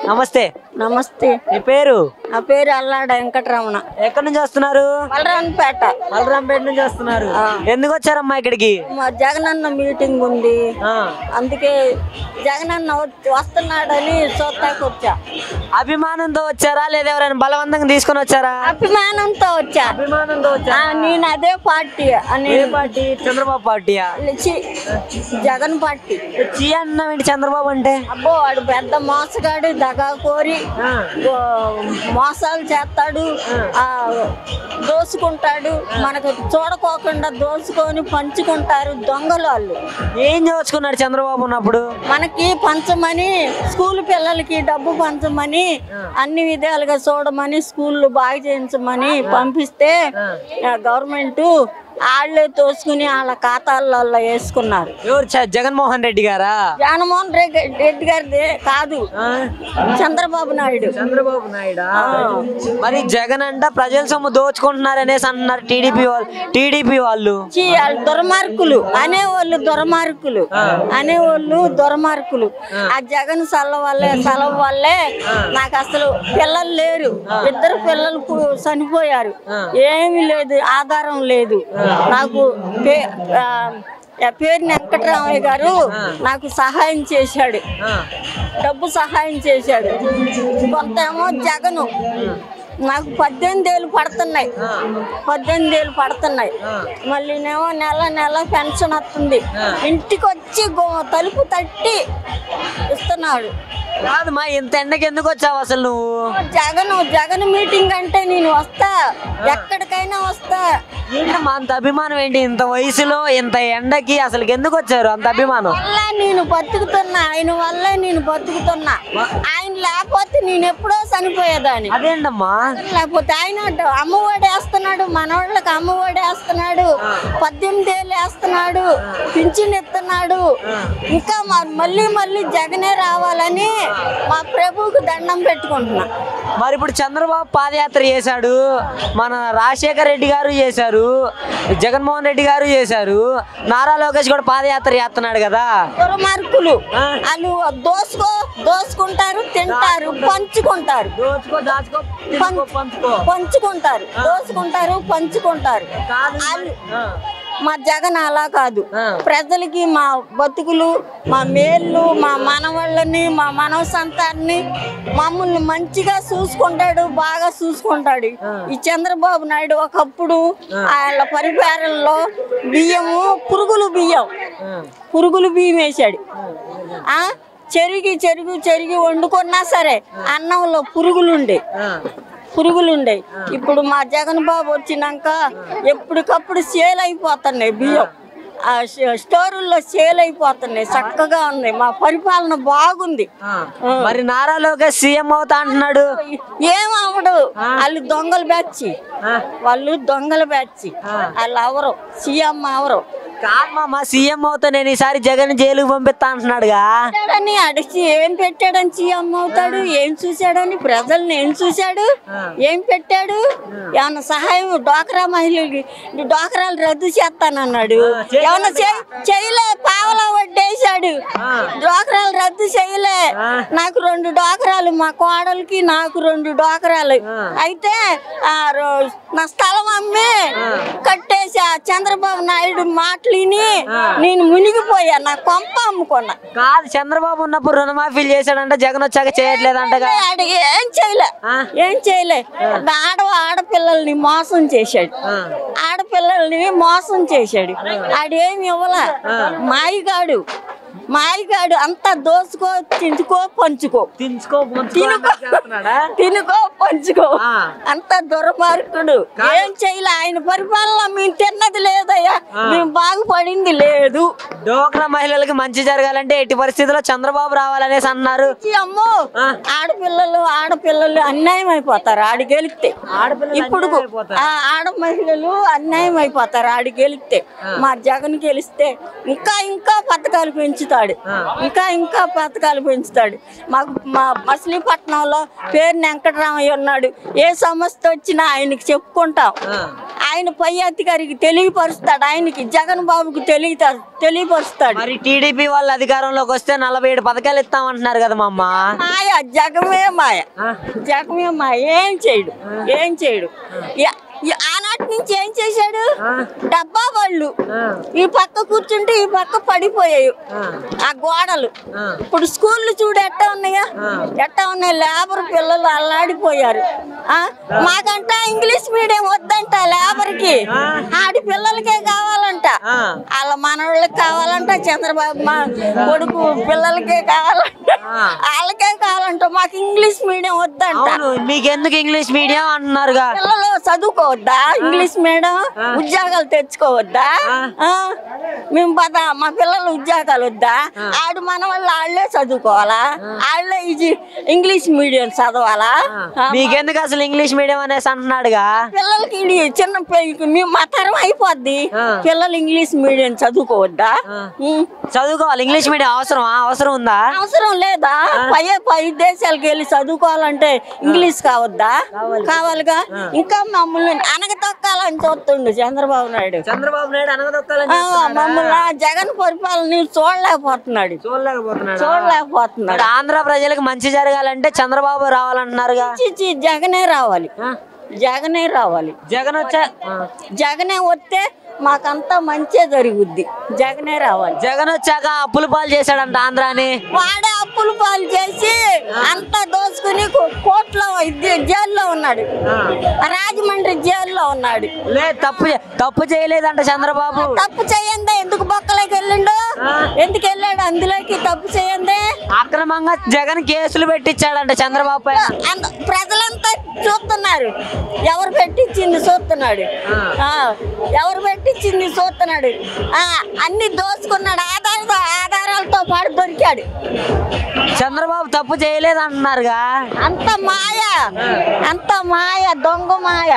నమస్తే నమస్తే మీ పేరు నా పేరు అల్లాడ వెంకటరమణ ఎక్కడి నుంచి వస్తున్నారు బలరాన్పేట బలరాంపేట నుంచి వస్తున్నారు ఎందుకు వచ్చారమ్మా ఇక్కడికి మా జగనన్న మీటింగ్ ఉంది ఆ, అందుకే జగనన్న వచ్చి- వస్తున్నాడని చూస్తాకి వచ్చా అభిమానంతో వచ్చారా లేదా ఎవరైనా బలవంతంగా తీసుకొని వచ్చారా అభిమానంతో వచ్చా అభిమానంతో ఆ, నేను అదే పార్టీ అని ఏ పార్టీ చంద్రబాబు పార్టీయా చి, జగన్ పార్టీ చీ అన్నాం ఏంటి చంద్రబాబు అంటే అబ్బో వాడు పెద్ద మోసగాడు దగా కోరి ఆ, ఓ, మోసాలు చేస్తాడు ఆ దోసుకుంటాడు మనకు చూడకోకుండా దోసుకొని పంచుకుంటారు దొంగలు వాళ్ళు ఏం దోచుకున్నాడు చంద్రబాబు ఉన్నప్పుడు మనకి పంచమని స్కూల్ పిల్లలకి డబ్బు పంచమని అన్ని విధాలుగా చూడమని స్కూళ్ళు బాగా చేయించమని పంపిస్తే గవర్నమెంట్ వాళ్ళే తోసుకుని వాళ్ళ ఖాతాలలో వేసుకున్నారు ఎవరు చ- జగన్మోహన్ రెడ్డి గారా జగన్మోహన్ రెడ్డి రెడ్డి గారిది కాదు ఆ, చంద్రబాబు నాయుడు చంద్రబాబు నాయుడా మరి జగన్ అంట ప్రజల సొమ్ము దోచుకుంటున్నారు అనేసి అంటున్నారు టీడీపీ వాళ్ళు టీడీపీ వాళ్ళు ఛీ, వాళ్ళు దుర్మార్గులు అనేవాళ్ళు దుర్మార్గులు అనేవాళ్ళు దుర్మార్గులు ఆ జగన్ సల్ల వల్లే సలవ వల్లే నాకు అసలు పిల్లలు లేరు ఇద్దరు పిల్లలు పు- చనిపోయారు ఏమీ లేదు ఆధారం లేదు నాకు పే- ఆ, ఆ పేరు వెంకటరామయ్య గారు నాకు సహాయం చేశాడు ఆ, డబ్బు సహాయం చేశాడు కొంతేమో జగను నాకు పద్దెనిమిది ఏళ్ళు పడుతున్నాయి పద్దెనిమిది ఏళ్ళు పడుతున్నాయి మళ్ళీనేమో నెల నెల పెన్షన్ వస్తుంది ఇంటికి వచ్చి గో- తలుపు తట్టి ఇస్తున్నాడు కాదమ్మా ఇంత ఎండకి ఎందుకు వచ్చావు అసలు నువ్వు జగన్ జగన్ మీటింగ్ అంటే నేను వస్తా ఎక్కడికైనా వస్తా ఏంటమ్మా అంత అభిమానం ఏంటి ఇంత వయసులో ఇంత ఎండకి అసలు ఎందుకు వచ్చారు అంత అభిమానం వల్ల నేను బతుకుతున్నా ఆయన వల్లే నేను బతుకుతున్నా ఆయన లేకపోతే నేను ఎప్పుడో చనిపోయేదాన్ని అదేంటమ్మా లేకపోతే ఆయన అడ్డ- అమ్మఒడి వేస్తున్నాడు మనవాళ్ళకి అమ్మఒడి వేస్తున్నాడు పద్దెనిమిది ఏళ్ళు వేస్తున్నాడు పింఛన్ ఇస్తున్నాడు ఇంకా మ- మళ్ళీ మళ్ళీ జగనే రావాలని మా ప్రభువుకు దండం పెట్టుకుంటున్నా మరి ఇప్పుడు చంద్రబాబు పాదయాత్ర చేశాడు మన రాజశేఖర రెడ్డి గారు చేశారు జగన్మోహన్ రెడ్డి గారు చేశారు నారా లోకేష్ కూడా పాదయాత్ర చేస్తున్నాడు కదా దుర్మార్గులు వాళ్ళు దోసుకో దోసుకుంటారు తింటారు పంచుకుంటారు దోచుకో దాచుకో పంచు- పంచుకుంటారు దోసుకుంటారు పంచుకుంటారు వాళ్ళు మా జగన్ అలా కాదు ఆ. ప్రజలకి మా బతుకులు మా మేళ్ళు మా మనవాళ్ళని మా మనవ సంతాన్ని మమ్మల్ని మంచిగా చూసుకుంటాడు బాగా చూసుకుంటాడు ఈ చంద్రబాబు నాయుడు ఒకప్పుడు వాళ్ళ పరిపాలనలో బియ్యము పురుగులు బియ్యం పురుగులు బియ్యం వేశాడు ఆ చెరిగి చెరుగు చెరిగి వండుకున్నా సరే అన్నంలో పురుగులుండే పురుగులుండే ఇప్పుడు మా జగన్ బాబు వచ్చినాక ఎప్పటికప్పుడు సేల్ అయిపోతున్నాయి బియ్యం ఆ స్టో- స్టోరుల్లో సేల్ అయిపోతున్నాయి చక్కగా ఉంది మా పరిపాలన బాగుంది మరి నారా లోకేష్ సీఎం అవుతా అంటున్నాడు ఏం అవడు వాళ్ళు దొంగల బ్యాచ్ వాళ్ళు దొంగల బ్యాచ్ వాళ్ళు అవరు సీఎం అవరు కాదు మా సీఎం అవుతా నేను ఈసారి జగన్ జైలుకి పంపిస్తా అంటున్నాడుగా పెట్టాడని అడిచి ఏం పెట్టాడని సీఎం అవుతాడు ఏం చూశాడని ప్రజల్ని ఏం చూశాడు ఏం పెట్టాడు ఏమన్నా సహాయం డోకరా మహిళలకి డోకరాలు రద్దు చేస్తానన్నాడు ఏమన్నా చే- చేయలే పావలా వడ్డేశాడు డోకరాలు రద్దు చేయలే నాకు రెండు డోకరాలు మా కోడలికి నాకు రెండు డోకరాలు అయితే ఆ రో- నా స్థలం అమ్మి కట్టేసి ఆ చంద్రబాబు నాయుడు మాటలు విని నేను మునిగిపోయా నా కొంప అమ్ముకున్నా కాదు చంద్రబాబు ఉన్నప్పుడు రుణమాఫీలు చేశాడంట జగన్ వచ్చాక చేయట్లేదంటగా ఆడ ఏం చేయలే ఏం చేయలే ఆడ ఆడపిల్లల్ని మోసం చేశాడు ఆడపిల్లల్ని మోసం చేశాడు ఆడేమి ఇవ్వలా మాయిగాడు మాయిగాడు అంతా దోసుకో తించుకో పంచుకో తినుకో తినుకో తినుకో పంచుకో అంత దుర్మార్గుడు ఏం చేయలే ఆయన పరిపాలన మేము తిన్నది లేదయ్యా మేము బాగుపడింది లేదు డోక్రా మహిళలకి మంచి జరగాలంటే ఎట్టి పరిస్థితుల్లో చంద్రబాబు రావాలనేసి అన్నారు ఈ అమ్మో ఆడపిల్లలు ఆడపిల్లలు అన్యాయం అయిపోతారు ఆడి గెలిస్తే ఇప్పుడు ఆ ఆడ మహిళలు అన్యాయం అయిపోతారు ఆడి గెలిస్తే మా జగన్ గెలిస్తే ఇంకా ఇంకా పథకాలు పెంచుతారు పెంచుతాడు ఇంకా ఇంకా పథకాలు పెంచుతాడు మాకు మా మచిలీపట్నంలో పేరు వెంకటరామయ్య ఉన్నాడు ఏ సమస్య వచ్చినా ఆయనకి చెప్పుకుంటాం ఆయన పై అధికారికి తెలియపరుస్తాడు ఆయనకి జగన్ బాబుకి తెలియ తెలియపరుస్తాడు మరి టీడీపీ వాళ్ళు అధికారంలోకి వస్తే నలభై ఏడు పథకాలు ఇస్తామంటున్నారు కదా మా అమ్మ మాయ జగమే మాయ జగమే మాయ ఏం చేయడు ఏం చేయడు యా- ఈ- ఆనాటి నుంచి ఏం చేశాడు డబ్బా వాళ్ళు ఈ పక్క కూర్చుంటే ఈ పక్క పడిపోయాయి ఆ గోడలు ఇప్పుడు స్కూళ్ళు చూడు ఎట్టా ఉన్నాయా ఎట్టా ఉన్నాయి లేబర్ పిల్లలు అల్లాడిపోయారు ఆ? మాకంట ఇంగ్లీష్ మీడియం వద్దంట లేబర్ కి ఆడి పిల్లలకే కావాలంట వాళ్ళ మనవాళ్ళకి కావాలంట చంద్రబాబు మా కొడుకు పిల్లలకే కావాలంట వాళ్ళకే కావాలంట మాకు ఇంగ్లీష్ మీడియం వద్దంట అవును మీకెందుకు ఇంగ్లీష్ మీడియం అంటున్నారుగా పిల్లలు చదువుకోవద్దా ఇంగ్లీష్ మీడియం ఉద్యోగాలు తెచ్చుకోవద్దా ఆ? మేము పద మా పిల్లలు ఉద్యోగాలు వద్దా ఆడు మన వాళ్ళు వాళ్ళే చదువుకోవాలా వాళ్ళే ఇది ఇంగ్లీష్ మీడియం చదవాలా ఆ? మీకెందుకు అసలు ఇంగ్లీష్ మీడియం అనేసి అంటున్నాడుగా పిల్లలకి ఇది చిన్న పి- మీ మా తరం అయిపోద్ది పిల్లలు ఇంగ్లీష్ మీడియం చదువుకోవద్దా ఉం. చదువుకోవాలి ఇంగ్లీష్ మీడియం అవసరమా అవసరం ఉందా అవసరం లేదా పై పై దేశాలకు వెళ్ళి చదువుకోవాలంటే ఇంగ్లీష్ కావద్దా కావాలిగా ఇంకా మమ్మల్ని అనగతొక్కాలని చూస్తుండు చంద్రబాబు నాయుడు చంద్రబాబు నాయుడు అనగదొక్కాలని ఆ, మమ్మల్ని ఆ జగన్ పరిపాలన చూడలేకపోతున్నాడు చూడలేకపోతున్నాడు చూడలేకపోతున్నాడు ఆంధ్ర ప్రజలకు మంచి జరగాలంటే చంద్రబాబు రావాలంటున్నారుగా చి, చి, జగనే రావాలి జగనే రావాలి జగన్ వచ్చా జగనే వస్తే మాకంతా మంచే జరుగుద్ది జగనే రావాలి జగన్ వచ్చాక అప్పుల పాలు చేశాడంట ఆంధ్రాని వాడే అప్పులు పాలు చేసి అంతా దోచుకుని కో- కోర్టులో ఇది జైల్లో ఉన్నాడు రాజమండ్రి జైల్లో ఉన్నాడు లే తప్పు చే- తప్పు చేయలేదంట చంద్రబాబు తప్పు చేయందే ఎందుకు బొక్కలోకి వెళ్ళిండు ఎందుకు వెళ్ళాడు అందులోకి తప్పు చేయందే అక్రమంగా జగన్ కేసులు పెట్టించాడంట చంద్రబాబు పైన అంత- ప్రజలంతా చూస్తున్నారు ఎవరు పెట్టించింది చూస్తున్నాడు ఆ, ఎవరు పెట్టించింది చూస్తున్నాడు ఆ, అన్ని దోచుకున్నాడు ఆధార ఆధారాలతో పాటు దొరికాడు చంద్రబాబు తప్పు చేయలేదు అంటున్నారుగా అంత మాయ అంత మాయ దొంగ మాయ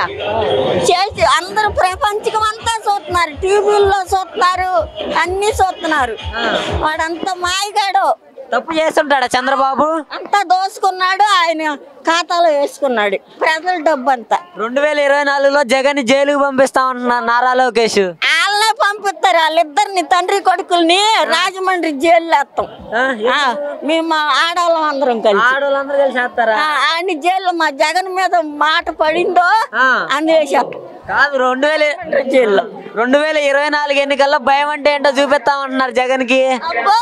చేసి అందరూ ప్రపంచం అంతా చూస్తున్నారు టీవీల్లో చూస్తున్నారు అన్ని చూస్తున్నారు వాడంత మాయగాడు తప్పు చేస్తుంటాడా చంద్రబాబు అంతా దోసుకున్నాడు ఆయన ఖాతాలో వేసుకున్నాడు ప్రజల డబ్బు అంతా రెండు వేల ఇరవై నాలుగులో జగన్ జైలుకు పంపిస్తామంటున్నారు నారా లోకేష్ వాళ్ళనే పంపిస్తారు వాళ్ళిద్దరిని తండ్రి కొడుకుల్ని రాజమండ్రి జైల్లో వేస్తాం ఆ, మేము మా ఆడవాళ్ళం అందరం కలిసి ఆడవాళ్ళందరూ కలిసి చేస్తారా ఆ, ఆయన్ని జైల్లో మా జగన్ మీద మాట పడిందో ఆ. అందువేసేస్తాం కాదు రెండు వేల జైల్లో రెండు వేల ఇరవై నాలుగు ఎన్నికల్లో భయం అంటే ఏంటో చూపిస్తామంటున్నారు జగన్ కి అబ్బో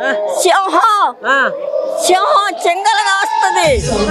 సింహం సింహం చింగలుగా వస్తుంది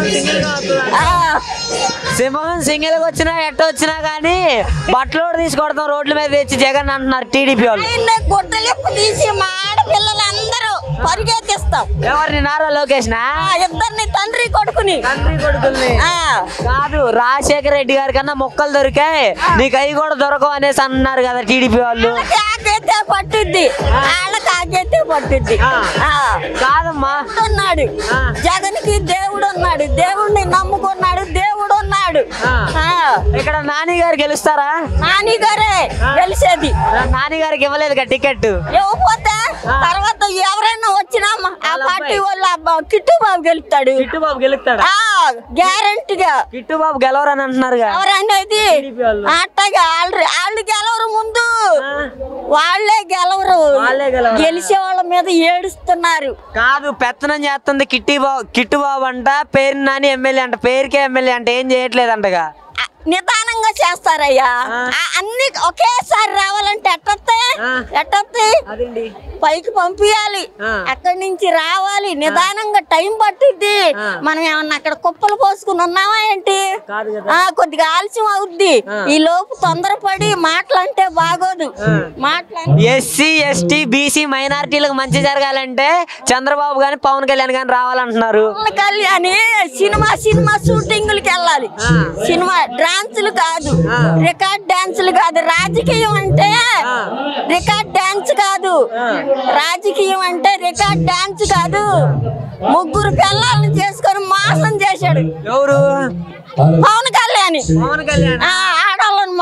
ఆ, సింహం సింగిల్ గా వచ్చినా ఎట్ట వచ్చినా కానీ బట్టలు కూడా తీసుకొడతాం రోడ్ల మీద తెచ్చి జగన్ అంటున్నారు టీడీపీ వాళ్ళు ఆయన్ని గుడ్డలిప్పు తీసి మా ఆడపిల్లలందరూ పరిగెత్తిస్తాం ఎవరిని నారా లోకేష్ నా ఆ, ఇద్దరిని తండ్రి కొడుకుని తండ్రి కొడుకుల్ని ఆ, కాదు రాజశేఖర రెడ్డి గారి కన్నా మొక్కలు దొరికాయి నీకు అవి కూడా దొరకవు అనేసి అంటున్నారు కదా టీడీపీ వాళ్ళు వాళ్ళకి ఆగైతే పట్టుద్ది వాళ్ళకి ఆగైతే పట్టుద్ది ఆ, కాదమ్మా ఉన్నాడు జగన్ కి దేవుడు ఉన్నాడు దేవుడిని నమ్ముకున్నాడు దేవుడు ఉన్నాడు ఆ, ఇక్కడ నాని గారు గెలుస్తారా నాని గారే గెలిచేది నాని గారికి ఇవ్వలేదు టికెట్ ఇవ్వకపోతే తర్వాత ఎవరైనా వచ్చినా మా- ఆ పార్టీ వాళ్ళు అబ్బా కిట్టు బాబు గెలుస్తాడు కిట్టుబాబు గెలుస్తాడా ఆ గ్యారంటీగా కిట్టుబాబు గెలవరని అంటున్నారుగా ఎవరనేది అట్టగా వాళ్ళు వాళ్ళు గెలవరు ముందు వాళ్ళే గెలవరు వాళ్ళే గెలవరా? గెలిచే వాళ్ళ మీద ఏడుస్తున్నారు కాదు పెత్తనం చేస్తుంది కిట్టి బాబు కిట్టుబాబు అంట పేరు నాని ఎమ్మెల్యే అంట పేరుకే ఎమ్మెల్యే అంట ఏం చేయట్లేదంటగా ఆ, నిదానంగా చేస్తారయ్యా ఆ, అన్ని ఒకేసారి రావాలంటే ఎట్టొస్తాయి ఆ. ఎట్టొస్తాయి అదండి పైకి పంపించాలి ఆ. అక్కడి నుంచి రావాలి నిదానంగా టైం పట్టుద్ది మనం ఏమన్నా అక్కడ కుప్పలు పోసుకుని ఉన్నావా ఏంటి కాదు ఆ కొద్దిగా ఆలస్యం అవుద్ది ఈ లోపు తొందరపడి మాటలంటే బాగోదు మాటలు ఎస్సీ ఎస్టీ బీసీ మైనారిటీలకు మంచి జరగాలంటే చంద్రబాబు గాని పవన్ కళ్యాణ్ గాని రావాలంటున్నారు పవన్ కళ్యాణ్ సినిమా సినిమా షూటింగ్లకి వెళ్ళాలి సినిమా డాన్సులు కాదు రికార్డ్ డాన్సులు కాదు రాజకీయం అంటే రికార్డ్ డాన్స్ కాదు రాజకీయం అంటే రికార్డ్ డాన్స్ కాదు ముగ్గురు పిల్లల్ని చేసుకొని మోసం చేశాడు ఎవరు పవన్ కళ్యాణ్ పవన్ కళ్యాణ్ ఆ, ఆడవాళ్ళని మా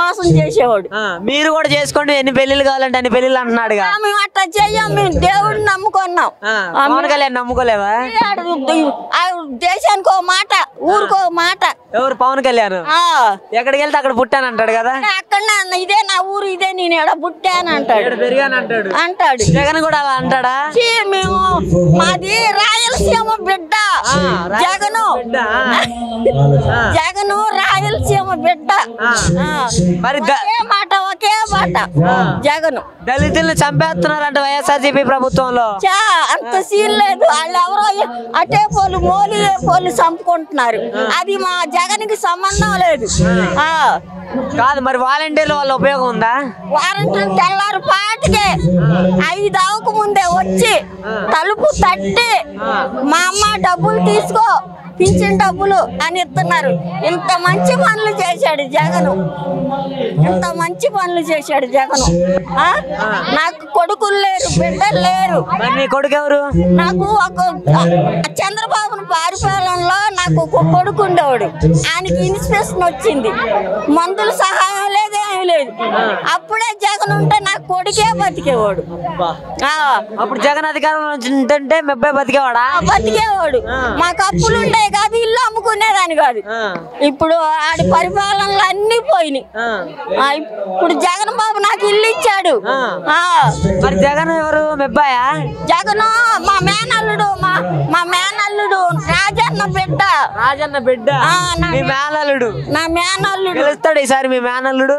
మోసం చేసేవాడు ఆ, మీరు కూడా చేసుకోండి ఎన్ని పెళ్లిళ్ళు కావాలంటే అన్ని పెళ్లిళ్ళు అంటున్నాడుగా ఆ, మేము అట్లా చెయ్యం మేము దేవుడిని నమ్ముకున్నాం ఆ, ఆ, పవన్ కళ్యాణ్ నమ్ముకోలేవా ఆడు ఆ దేశానికి ఒక మాట ఊరికో మాట ఎవరు పవన్ కళ్యాణ్ ఆ ఎక్కడికి వెళ్తే అక్కడ పుట్టాను అంటాడు కదా అక్కడనే అన్న, ఇదే నా ఊరు ఇదే నేను ఎడ పుట్టాను అంటాడు పెరిగాను అంటాడు అంటాడు జగన్ కూడా అలా అంటాడా ఛీ, మేము మాది రాయలసీమ బిడ్డ ఆ, రాయలసీమ జగను బిడ్డ, ఆ. జగను రాయలసీమ బిడ్డ ఆ. ఆ. మరి ద- ఒకే మాట ఒకే మాట జగను దళితుల్ని చంపేస్తున్నారంట వైఎస్ఆర్సీపీ ప్రభుత్వంలో చా అంత సీన్ లేదు వాళ్ళు ఎవరో అటే పోలు మోలి పోలు చంపుకుంటున్నారు అది మా జగన్కి సంబంధం లేదు ఆ కాదు మరి వాలంటీర్ల వల్ల ఉపయోగం ఉందా వారంటీ తెల్లారు పాటికే ఐదు అవక ముందే వచ్చి తలుపు తట్టి మా అమ్మ డబ్బులు తీసుకో పింఛన్ డబ్బులు అని ఇస్తున్నారు ఇంత మంచి పనులు చేశాడు జగను ఇంత మంచి పనులు చేశాడు జగను ఆ? నాకు కొడుకులు లేరు బిడ్డలు లేరు మరి నీ కొడుకు ఎవరు నాకు ఒక చంద్రబాబును పారిపాలనలో నాకు ఒక కొడుకు ఉండేవాడు ఆయనకి ఇన్స్పిరేషన్ వచ్చింది మందులు సహాయం లేదు ఏమీ లేదు అప్పుడే జగన్ ఉంటే నాకు కొడుకే బతికేవాడు ఆ, అప్పుడు జగన్ అధికారంలో ఉంటే మెబ్బై బతికేవాడా బతికేవాడు మాకు అప్పులు ఉండే కాదు ఇల్లు అమ్ముకునేదాని కాదు ఆ, ఇప్పుడు ఆడి పరిపాలనలు అన్ని పోయినాయి ఆ. ఆ, ఇప్పుడు జగన్ బాబు నాకు ఇల్లు ఇచ్చాడు ఆ మరి జగన్ ఎవరు మెబ్బాయా జగన్ మా మేనల్లుడు మా మా మేనల్లుడు రాజన్న బిడ్డ రాజన్న బిడ్డ ఆ, నా- మీ మేనల్లుడు నా మేనల్లుడు గెలుస్తాడు ఈసారి మీ మేనల్లుడు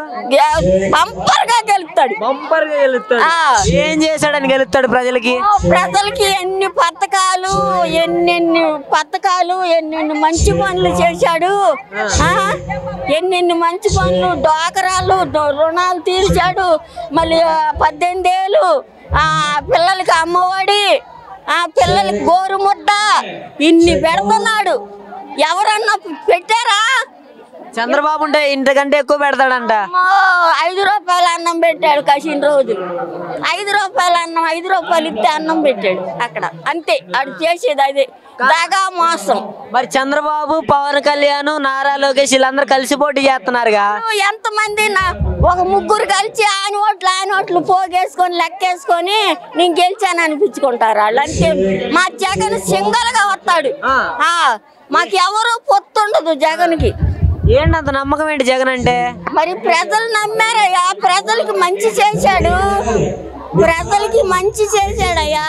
బంపర్ గా గెలుస్తాడు బంపర్ గా గెలుస్తాడు ఆ. ఏం చేశాడని గెలుస్తాడు ప్రజలకి ఓ, ప్రజలకి ఎన్ని పథకాలు ఎన్నెన్ని పథకాలు ఎన్నెన్ని మంచి పనులు చేశాడు ఆ? ఎన్నెన్ని మంచి పనులు డోకరాలు డు- రుణాలు తీర్చాడు మళ్ళీ ఆ, పద్దెనిమిది ఏళ్ళు ఆ పిల్లలకి అమ్మఒడి ఆ పిల్లలకి గోరు ముద్ద ఇన్ని పెడుతున్నాడు ఎవరన్నా పెట్టారా చంద్రబాబు ఉంటే ఇంతకంటే ఎక్కువ పెడతాడంట అమ్మో, ఐదు రూపాయల అన్నం పెట్టాడు కసిన రోజులు ఐదు రూపాయల అన్నం ఐదు రూపాయలు ఇస్తే అన్నం పెట్టాడు అక్కడ అంతే అది చేసేది అదే దాగా మోసం మరి చంద్రబాబు పవన్ కళ్యాణ్ నారా లోకేష్ వీళ్ళందరూ కలిసి పోటీ చేస్తున్నారుగా ఎంతమంది నా ఒక ముగ్గురు కలిసి ఆయన ఓట్లు ఆయన ఓట్లు పోగేసుకొని లెక్కేసుకొని నేను గెలిచాను అనిపించుకుంటారు వాళ్ళు అంతే మా జగన్ సింగల్ గా వస్తాడు ఆ. ఆ, మాకు ఎవరు పొత్తుండదు జగన్కి ఏంటి అంత నమ్మకం ఏంటి జగన్ అంటే మరి ప్రజలు నమ్మారయ్యా ప్రజలకి మంచి చేశాడు ప్రజలకి మంచి చేశాడయ్యా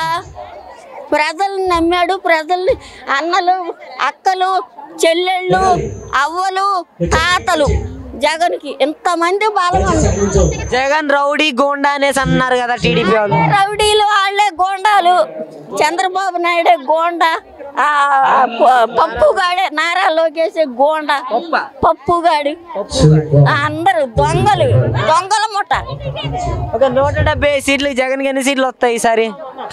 ప్రజల్ని నమ్మాడు ప్రజల్ని అన్నలు అక్కలు చెల్లెళ్ళు అవ్వలు తాతలు జగన్కి ఎంతమంది బాలమంది జగన్ రౌడీ గోండా అనేసి అన్నారు కదా టీడీపీ వాళ్ళు రౌడీలు వాళ్ళే గోండాలు చంద్రబాబు నాయుడే గోండా ఆ, ప- పప్పుగాడే నారా లోకేష్ గోండా పప్పుగాడు ఆ, అందరూ దొంగలు దొంగల ముఠ ఒక నూట డెబ్బై సీట్లు జగన్ ఎన్ని సీట్లు వస్తాయి ఈసారి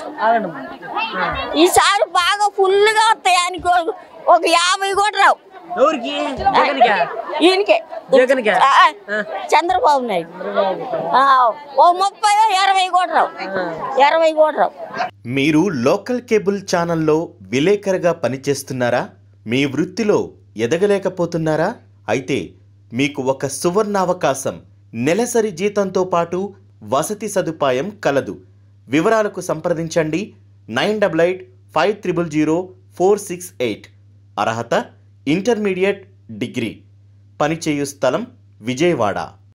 ఈసారి బాగా ఫుల్గా వస్తాయి ఆయనకు ఒక యాభై కూడా రావు ఎవరికి జగన్కా? ఈయనకే జగన్కా? ఆ, చంద్రబాబు నాయుడు ఆ, ఓ ముప్పై ఇరవై కూడా రావు ఇరవై కూడా రావు మీరు లోకల్ కేబుల్ ఛానల్లో విలేకరుగా పనిచేస్తున్నారా మీ వృత్తిలో ఎదగలేకపోతున్నారా అయితే మీకు ఒక సువర్ణావకాశం నెలసరి జీతంతో పాటు వసతి సదుపాయం కలదు వివరాలకు సంప్రదించండి nine double eight five triple zero four six eight అర్హత ఇంటర్మీడియట్ డిగ్రీ పనిచేయు స్థలం విజయవాడ